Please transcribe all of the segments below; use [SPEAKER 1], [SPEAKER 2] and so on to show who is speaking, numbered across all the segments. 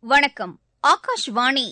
[SPEAKER 1] வணக்கம் ஆகாஷ்வாணி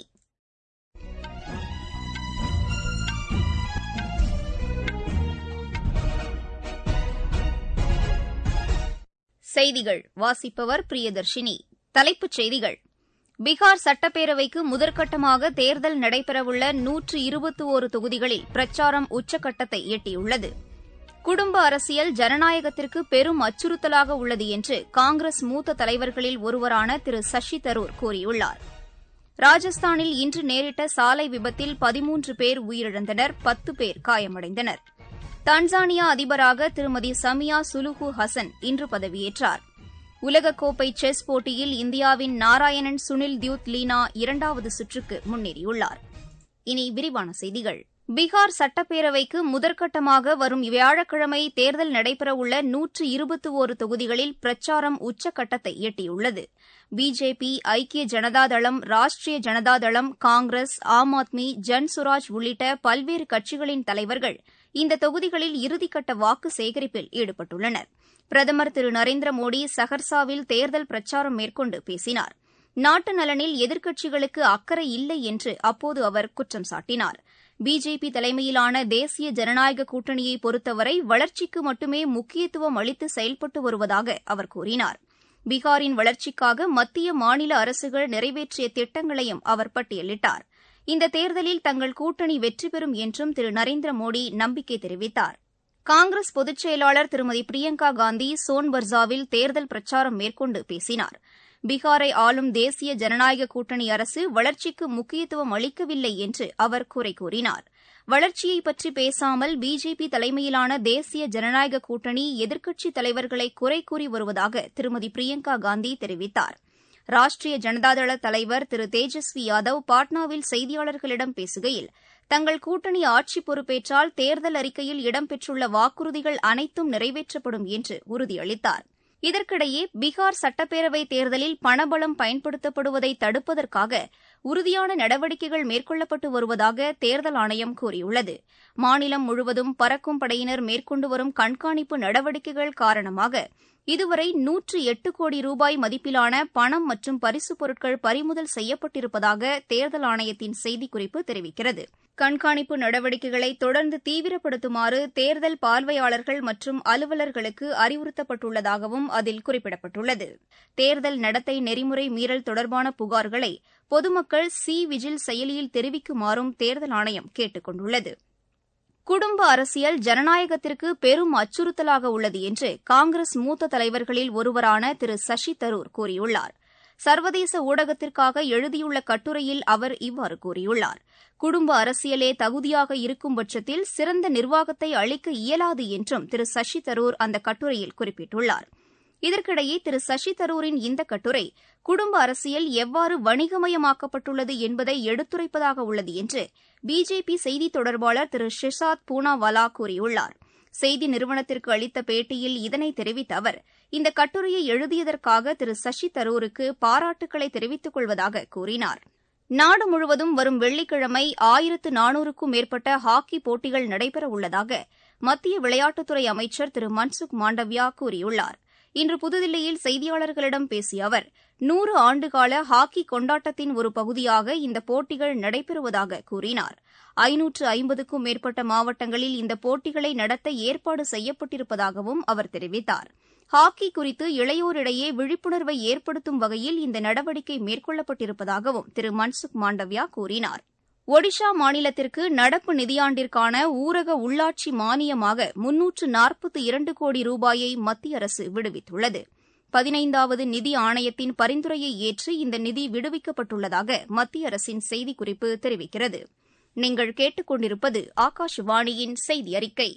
[SPEAKER 1] செய்திகள் வாசிப்பவர் பிரியதர்ஷினி தலைப்புச் செய்திகள் பீகார் சட்டப்பேரவைக்கு முதற்கட்டமாக தேர்தல் நடைபெறவுள்ள நூற்று இருபத்தி ஒரு தொகுதிகளில் பிரச்சாரம் உச்சக்கட்டத்தை எட்டியுள்ளது குடும்ப அரசியல் ஜனநாயகத்திற்கு பெரும் அச்சுறுத்தலாக உள்ளது என்று காங்கிரஸ் மூத்த தலைவர்களில் ஒருவரான திரு சசி தரூர் கூறியுள்ளார் ராஜஸ்தானில் இன்று நேரிட்ட சாலை விபத்தில் பதிமூன்று பேர் உயிரிழந்தனர் பத்து பேர் காயமடைந்தனர் தான்சானியா அதிபராக திருமதி சமியா சுலுஹு ஹசன் இன்று பதவியேற்றார் உலகக்கோப்பை செஸ் போட்டியில் இந்தியாவின் நாராயணன் சுனில் தியூத் லீனா இரண்டாவது சுற்றுக்கு முன்னேறியுள்ளார் இனி விரிவான செய்திகள் பீகார் சட்டப்பேரவைக்கு முதற்கட்டமாக வரும் வியாழக்கிழமை தேர்தல் நடைபெறவுள்ள நூற்று இருபத்தி ஒரு தொகுதிகளில் பிரச்சாரம் உச்சக்கட்டத்தை எட்டியுள்ளது பிஜேபி ஐக்கிய ஜனதாதளம் ராஷ்டிரிய ஜனதாதளம் காங்கிரஸ் ஆம் ஆத்மி ஜன்சுராஜ் உள்ளிட்ட பல்வேறு கட்சிகளின் தலைவர்கள் இந்த தொகுதிகளில் இறுதிக்கட்ட வாக்கு சேகரிப்பில் ஈடுபட்டுள்ளனர் பிரதமர் திரு நரேந்திர மோடி சஹர்சாவில் தேர்தல் பிரச்சாரம் மேற்கொண்டு பேசினார் நாட்டு நலனில் எதிர்க்கட்சிகளுக்கு அக்கறை இல்லை என்று அப்போது அவர் குற்றம் சாட்டினார் பிஜேபி தலைமையிலான தேசிய ஜனநாயக கூட்டணியை பொறுத்தவரை வளர்ச்சிக்கு மட்டுமே முக்கியத்துவம் அளித்து செயல்பட்டு வருவதாக அவர் கூறினார் பீகாரின் வளர்ச்சிக்காக மத்திய மாநில அரசுகள் நிறைவேற்றிய திட்டங்களையும் அவர் பட்டியலிட்டார் இந்த தேர்தலில் தங்கள் கூட்டணி வெற்றி பெறும் என்றும் திரு நரேந்திர மோடி நம்பிக்கை தெரிவித்தார் காங்கிரஸ் பொதுச் செயலாளர் திருமதி பிரியங்கா காந்தி சோன்பர்சாவில் தேர்தல் பிரச்சாரம் மேற்கொண்டு பேசினார் பீகாரை ஆளும் தேசிய ஜனநாயக கூட்டணி அரசு வளர்ச்சிக்கு முக்கியத்துவம் அளிக்கவில்லை என்று அவர் குறை கூறினார் வளர்ச்சியை பற்றி பேசாமல் பிஜேபி தலைமையிலான தேசிய ஜனநாயக கூட்டணி எதிர்க்கட்சித் தலைவர்களை குறை கூறி வருவதாக திருமதி பிரியங்கா காந்தி தெரிவித்தார் ராஷ்டிரிய ஜனதாதள தலைவர் திரு தேஜஸ்வி யாதவ் பாட்னாவில் செய்தியாளர்களிடம் பேசுகையில் தங்கள் கூட்டணி ஆட்சி பொறுப்பேற்றால் தேர்தல் அறிக்கையில் இடம்பெற்றுள்ள வாக்குறுதிகள் அனைத்தும் நிறைவேற்றப்படும் என்று உறுதியளித்தார் இதற்கிடையே பீகார் சட்டப்பேரவைத் தேர்தலில் பணபலம் பயன்படுத்தப்படுவதை தடுப்பதற்காக உறுதியான நடவடிக்கைகள் மேற்கொள்ளப்பட்டு வருவதாக தேர்தல் ஆணையம் கூறியுள்ளது மாநிலம் முழுவதும் பறக்கும் படையினர் மேற்கொண்டு வரும் கண்காணிப்பு நடவடிக்கைகள் காரணமாக இதுவரை நூற்று எட்டு கோடி ரூபாய் மதிப்பிலான பணம் மற்றும் பரிசுப் பொருட்கள் பறிமுதல் செய்யப்பட்டிருப்பதாக தேர்தல் ஆணையத்தின் செய்திக்குறிப்பு தெரிவிக்கிறது கண்காணிப்பு நடவடிக்கைகளை தொடர்ந்து தீவிரப்படுத்துமாறு தேர்தல் பார்வையாளர்கள் மற்றும் அலுவலர்களுக்கு அறிவுறுத்தப்பட்டுள்ளதாகவும் அதில் குறிப்பிடப்பட்டுள்ளது தேர்தல் நடத்தை நெறிமுறை மீறல் தொடர்பான புகார்களை பொதுமக்கள் சி விஜில் செயலியில் தெரிவிக்குமாறும் தேர்தல் ஆணையம் கேட்டுக் கொண்டுள்ளது குடும்ப அரசியல் ஜனநாயகத்திற்கு பெரும் அச்சுறுத்தலாக உள்ளது என்று காங்கிரஸ் மூத்த தலைவர்களில் ஒருவரான திரு சசி தரூர் கூறியுள்ளார் சர்வதேச ஊடகத்திற்காக எழுதியுள்ள கட்டுரையில் அவர் இவ்வாறு கூறியுள்ளார் குடும்ப அரசியலே தகுதியாக இருக்கும் பட்சத்தில் சிறந்த நிர்வாகத்தை அளிக்க இயலாது என்றும் திரு சசி தரூர் அந்த கட்டுரையில் குறிப்பிட்டுள்ளார் இதற்கிடையே திரு சசி தரூரின் இந்த கட்டுரை குடும்ப அரசியல் எவ்வாறு வணிகமயமாக்கப்பட்டுள்ளது என்பதை எடுத்துரைப்பதாக உள்ளது என்று பிஜேபி செய்தி தொடர்பாளர் திரு ஷிசாத் பூனாவாலா கூறியுள்ளார் செய்தி நிறுவனத்திற்கு அளித்த பேட்டியில் இதனை தெரிவித்த அவர் இந்த கட்டுரையை எழுதியதற்காக திரு சசி தரூருக்கு பாராட்டுக்களை தெரிவித்துக் கொள்வதாக கூறினார் நாடு முழுவதும் வரும் வெள்ளிக்கிழமை ஆயிரத்து நானூறுக்கும் மேற்பட்ட ஹாக்கி போட்டிகள் நடைபெற உள்ளதாக மத்திய விளையாட்டுத்துறை அமைச்சர் திரு மன்சுக் மாண்டவ்யா கூறியுள்ளார் இன்று புதுதில்லியில் செய்தியாளர்களிடம் பேசிய அவர் நூறு ஆண்டுகால ஹாக்கி கொண்டாட்டத்தின் ஒரு பகுதியாக இந்த போட்டிகள் நடைபெறுவதாக கூறினார் ஐநூற்று ஐம்பதுக்கும் மேற்பட்ட மாவட்டங்களில் இந்த போட்டிகளை நடத்த ஏற்பாடு செய்யப்பட்டிருப்பதாகவும் அவர் தெரிவித்தார் ஹாக்கி குறித்து இளையோரிடையே விழிப்புணர்வை ஏற்படுத்தும் வகையில் இந்த நடவடிக்கை மேற்கொள்ளப்பட்டிருப்பதாகவும் திரு மன்சுக் மாண்டவ்யா கூறினார் ஒடிஷா மாநிலத்திற்கு நடப்பு நிதியாண்டிற்கான ஊரக உள்ளாட்சி மானியமாக முன்னூற்று நாற்பத்தி இரண்டு கோடி ரூபாயை மத்திய அரசு விடுவித்துள்ளது பதினைந்தாவது நிதி ஆணையத்தின் பரிந்துரையை ஏற்று இந்த நிதி விடுவிக்கப்பட்டுள்ளதாக மத்திய அரசின் செய்திக்குறிப்பு தெரிவிக்கிறது நீங்கள் கேட்டுக்கொண்டிருப்பது ஆகாஷவாணியின் செய்தி அறிக்கை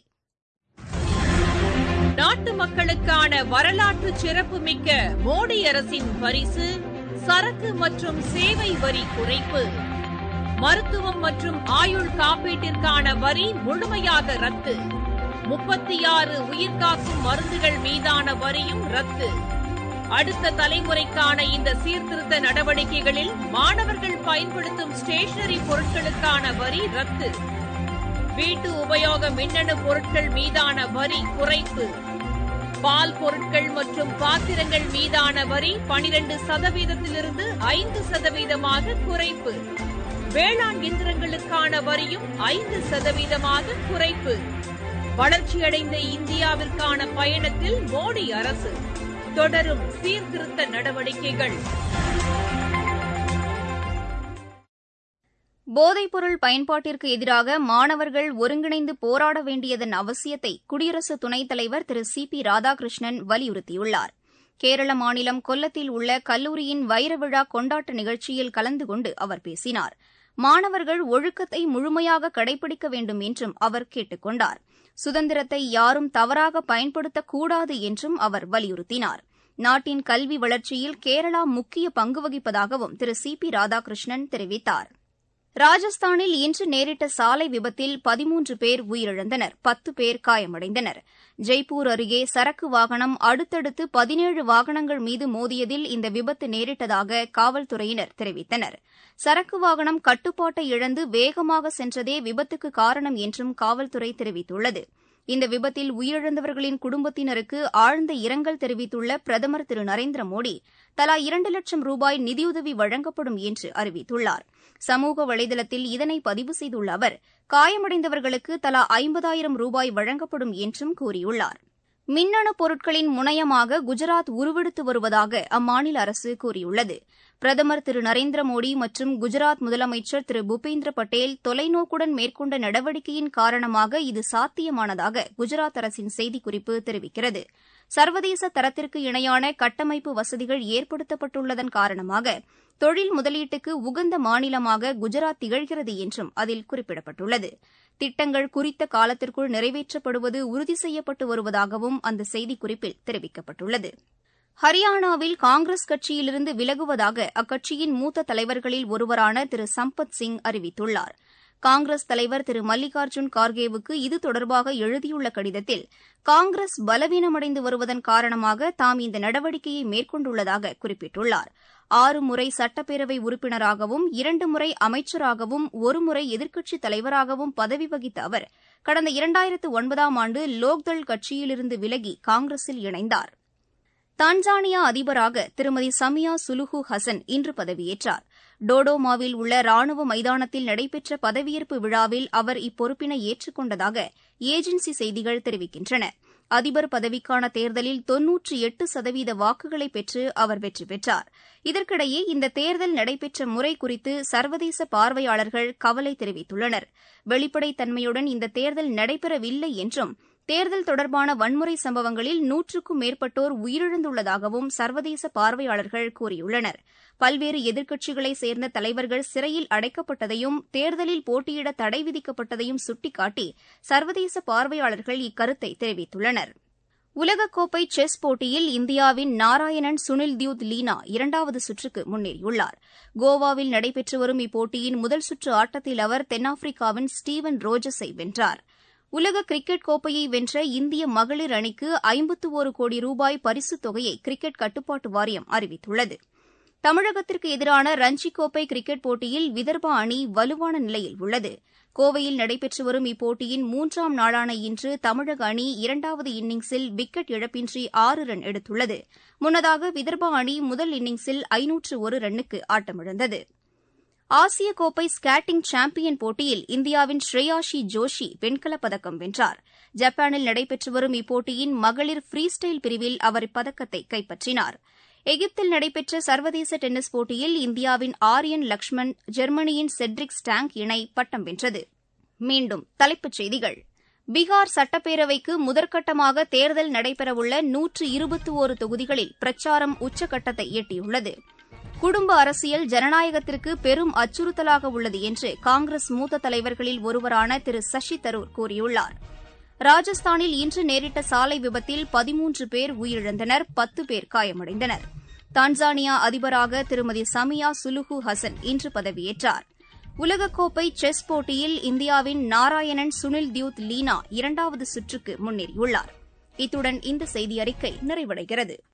[SPEAKER 2] நாட்டு மக்களுக்கான வரலாற்று சிறப்புமிக்க மோடி அரசின் பரிசு சரக்கு மற்றும் சேவை வரி குறைப்பு மருத்துவம் மற்றும் ஆயுள் காப்பீட்டிற்கான வரி முழுமையாக ரத்து முப்பத்தி ஆறு உயிர்காக்கும் மருந்துகள் மீதான வரியும் ரத்து அடுத்த தலைமுறைக்கான இந்த சீர்திருத்த நடவடிக்கைகளில் மாணவர்கள் பயன்படுத்தும் ஸ்டேஷனரி பொருட்களுக்கான வரி ரத்து வீட்டு உபயோக மின்னணு பொருட்கள் மீதான வரி குறைப்பு பால் பொருட்கள் மற்றும் பாத்திரங்கள் மீதான வரி பனிரெண்டு சதவீதத்திலிருந்து ஐந்து சதவீதமாக குறைப்பு வேளாண் இயந்திரங்களுக்கான வரியும் ஐந்து சதவீதமாக குறைப்பு வளர்ச்சியடைந்த இந்தியாவிற்கான பயணத்தில் மோடி அரசு தொடரும் சீர்திருத்த நடவடிக்கைகள்
[SPEAKER 1] போதைப்பொருள் பயன்பாட்டிற்கு எதிராக மாணவர்கள் ஒருங்கிணைந்து போராட வேண்டியதன் அவசியத்தை குடியரசு துணைத் தலைவர் திரு சி பி ராதாகிருஷ்ணன் வலியுறுத்தியுள்ளார் கேரள மாநிலம் கொல்லத்தில் உள்ள கல்லூரியின் வைரவிழா கொண்டாட்ட நிகழ்ச்சியில் கலந்து கொண்டு அவர் பேசினார் மாணவர்கள் ஒழுக்கத்தை முழுமையாக கடைபிடிக்க வேண்டும் என்றும் அவர் கேட்டுக் கொண்டார் சுதந்திரத்தை யாரும் தவறாக பயன்படுத்தக்கூடாது என்றும் அவர் வலியுறுத்தினார் நாட்டின் கல்வி வளர்ச்சியில் கேரளா முக்கிய பங்கு வகிப்பதாகவும் திரு சி பி ராதாகிருஷ்ணன் தெரிவித்தார் ராஜஸ்தானில் இன்று நேரிட்ட சாலை விபத்தில் பதிமூன்று பேர் உயிரிழந்தனர் பத்து பேர் காயமடைந்தனர் ஜெய்ப்பூர் அருகே சரக்கு வாகனம் அடுத்தடுத்து பதினேழு வாகனங்கள் மீது மோதியதில் இந்த விபத்து நேரிட்டதாக காவல்துறையினர் தெரிவித்தனர் சரக்கு வாகனம் கட்டுப்பாட்டை இழந்து வேகமாக சென்றதே விபத்துக்கு காரணம் என்றும் காவல்துறை தெரிவித்துள்ளது இந்த விபத்தில் உயிரிழந்தவர்களின் குடும்பத்தினருக்கு ஆழ்ந்த இரங்கல் தெரிவித்துள்ள பிரதமர் திரு நரேந்திர மோடி தலா இரண்டு லட்சம் ரூபாய் நிதியுதவி வழங்கப்படும் என்று அறிவித்துள்ளார் சமூக வலைதளத்தில் இதனை பதிவு செய்துள்ள அவர் காயமடைந்தவர்களுக்கு தலா ஐம்பதாயிரம் ரூபாய் வழங்கப்படும் என்றும் கூறியுள்ளார் மின்னணு பொருட்களின் முனையமாக குஜராத் உருவெடுத்து வருவதாக அம்மாநில அரசு கூறியுள்ளது பிரதமர் திரு நரேந்திர மோடி மற்றும் குஜராத் முதலமைச்சர் திரு பூபேந்திர பட்டேல் தொலைநோக்குடன் மேற்கொண்ட நடவடிக்கையின் காரணமாக இது சாத்தியமானதாக குஜராத் அரசின் செய்திக்குறிப்பு தெரிவிக்கிறது சர்வதேச தரத்திற்கு இணையான கட்டமைப்பு வசதிகள் ஏற்படுத்தப்பட்டுள்ளதன் காரணமாக தொழில் முதலீட்டுக்கு உகந்த மாநிலமாக குஜராத் திகழ்கிறது என்றும் அதில் குறிப்பிடப்பட்டுள்ளது திட்டங்கள் குறித்த காலத்திற்குள் நிறைவேற்றப்படுவது உறுதி செய்யப்பட்டு வருவதாகவும் அந்த செய்திக்குறிப்பில் தெரிவிக்கப்பட்டுள்ளது ஹரியானாவில் காங்கிரஸ் கட்சியிலிருந்து விலகுவதாக அக்கட்சியின் மூத்த தலைவர்களில் ஒருவரான திரு சம்பத் சிங் அறிவித்துள்ளார் காங்கிரஸ் தலைவர் திரு மல்லிகார்ஜுன் கார்கேவுக்கு இது தொடர்பாக எழுதியுள்ள கடிதத்தில் காங்கிரஸ் பலவீனமடைந்து வருவதன் காரணமாக தாம் இந்த நடவடிக்கையை மேற்கொண்டுள்ளதாக குறிப்பிட்டுள்ளார் ஆறு முறை சட்டப்பேரவை உறுப்பினராகவும் இரண்டு முறை அமைச்சராகவும் ஒருமுறை எதிர்க்கட்சித் தலைவராகவும் பதவி வகித்த அவர் கடந்த இரண்டாயிரத்து ஒன்பதாம் ஆண்டு லோக்தள் கட்சியிலிருந்து விலகி காங்கிரஸில் இணைந்தார் தான்சானியா அதிபராக திருமதி சமியா சுலுஹு ஹசன் இன்று பதவியேற்றார் டோடோமாவில் உள்ள ராணுவ மைதானத்தில் நடைபெற்ற பதவியேற்பு விழாவில் அவர் இப்பொறுப்பினை ஏற்றுக்கொண்டதாக ஏஜென்சி செய்திகள் தெரிவிக்கின்றன அதிபர் பதவிக்கான தேர்தலில் தொன்னூற்றி எட்டு சதவீத வாக்குகளை பெற்று அவர் வெற்றி பெற்றார் இதற்கிடையே இந்த தேர்தல் நடைபெற்ற முறை குறித்து சர்வதேச பார்வையாளர்கள் கவலை தெரிவித்துள்ளனர் வெளிப்படைத்தன்மையுடன் இந்த தேர்தல் நடைபெறவில்லை என்றும் தேர்தல் தொடர்பான வன்முறை சம்பவங்களில் நூற்றுக்கும் மேற்பட்டோர் உயிரிழந்துள்ளதாகவும் சர்வதேச பார்வையாளர்கள் கூறியுள்ளனர் பல்வேறு எதிர்க்கட்சிகளைச் சேர்ந்த தலைவர்கள் சிறையில் அடைக்கப்பட்டதையும் தேர்தலில் போட்டியிட தடை விதிக்கப்பட்டதையும் சுட்டிக்காட்டி சர்வதேச பார்வையாளர்கள் இக்கருத்தை தெரிவித்துள்ளனர் உலகக்கோப்பை செஸ் போட்டியில் இந்தியாவின் நாராயணன் சுனில் தியூத் லீனா இரண்டாவது சுற்றுக்கு முன்னேறியுள்ளார் கோவாவில் நடைபெற்று வரும் இப்போட்டியின் முதல் சுற்று ஆட்டத்தில் அவர் தென்னாப்பிரிக்காவின் ஸ்டீவன் ரோஜஸை வென்றார் உலக கிரிக்கெட் கோப்பையை வென்ற இந்திய மகளிர் அணிக்கு ஐம்பத்து ஒரு கோடி ரூபாய் பரிசுத் தொகையை கிரிக்கெட் கட்டுப்பாட்டு வாரியம் அறிவித்துள்ளது தமிழகத்திற்கு எதிரான ரஞ்சி கோப்பை கிரிக்கெட் போட்டியில் விதர்பா அணி வலுவான நிலையில் உள்ளது கோவையில் நடைபெற்று வரும் இப்போட்டியின் மூன்றாம் நாளான இன்று தமிழக அணி இரண்டாவது இன்னிங்ஸில் விக்கெட் இழப்பின்றி ஆறு ரன் எடுத்துள்ளது முன்னதாக விதர்பா அணி முதல் இன்னிங்ஸில் ஐநூற்று ஒரு ரன்னுக்கு ஆட்டமிழந்தது ஆசிய கோப்பை ஸ்கேட்டிங் சாம்பியன் போட்டியில் இந்தியாவின் ஸ்ரேயாஷி ஜோஷி வெண்கலப் பதக்கம் வென்றார் ஜப்பானில் நடைபெற்று வரும் இப்போட்டியின் மகளிர் ஃப்ரீ ஸ்டைல் பிரிவில் அவர் இப்பதக்கத்தை கைப்பற்றினார் எகிப்தில் நடைபெற்ற சர்வதேச டென்னிஸ் போட்டியில் இந்தியாவின் ஆரியன் லக்ஷ்மண் ஜெர்மனியின் செட்ரிக் ஸ்டாங்க் இணை பட்டம் வென்றது மீண்டும் தலைப்புச் செய்திகள் பீகார் சட்டப்பேரவைக்கு முதற்கட்டமாக தேர்தல் நடைபெறவுள்ள நூற்று இருபத்தி ஒரு தொகுதிகளில் பிரச்சாரம் உச்சக்கட்டத்தை எட்டியுள்ளது குடும்ப அரசியல் ஜனநாயகத்திற்கு பெரும் அச்சுறுத்தலாக உள்ளது என்று காங்கிரஸ் மூத்த தலைவர்களில் ஒருவரான திரு சசி தரூர் கூறியுள்ளார் ராஜஸ்தானில் இன்று நேரிட்ட சாலை விபத்தில் பதிமூன்று பேர் உயிரிழந்தனர் பத்து பேர் காயமடைந்தனர் தான்சானியா அதிபராக திருமதி சமியா சுலுஹு ஹசன் இன்று பதவியேற்றார் உலகக்கோப்பை செஸ் போட்டியில் இந்தியாவின் நாராயணன் சுனில் தியூத் லீனா இரண்டாவது சுற்றுக்கு முன்னேறியுள்ளார் இத்துடன் இந்த செய்தியறிக்கை நிறைவடைகிறது